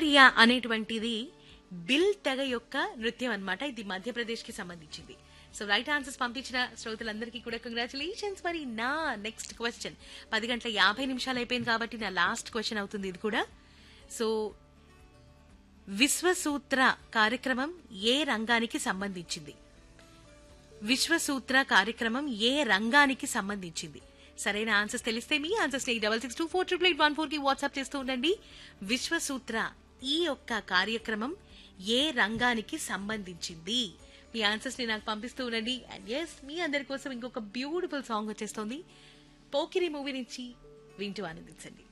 భోజపురియా అనేటువంటిది బిల్ తెగ యొక్క నృత్యం అన్నమాట ఇది మధ్యప్రదేశ్ కి సంబంధించింది సో రైట్ ఆన్సర్స్ పంపించిన శ్రోతలందరికీ కూడా కంగ్రాచులేషన్స్ మరి నా నెక్స్ట్ క్వశ్చన్ పది గంటల యాభై నిమిషాలు అయిపోయింది కాబట్టి నా లాస్ట్ క్వశ్చన్ అవుతుంది ఇది కూడా సో విశ్వసూత్ర కార్యక్రమం ఏ రంగానికి సంబంధించింది విశ్వసూత్ర కార్యక్రమం ఏ రంగానికి సంబంధించింది సరైన ఆన్సర్స్ తెలిస్తే మీ answers eight double six two four triple eight one four కి వాట్సాప్ చేస్తూ ఉండండి విశ్వసూత్ర ఈ యొక్క కార్యక్రమం ఏ రంగానికి సంబంధించింది మీ ఆన్సర్స్ ని నాకు పంపిస్తూ ఉండండి అండ్ ఎస్ మీ అందరి కోసం ఇంకొక బ్యూటిఫుల్ సాంగ్ వచ్చేస్తుంది పోకిరి మూవీ నుంచి వింటూ ఆనందించండి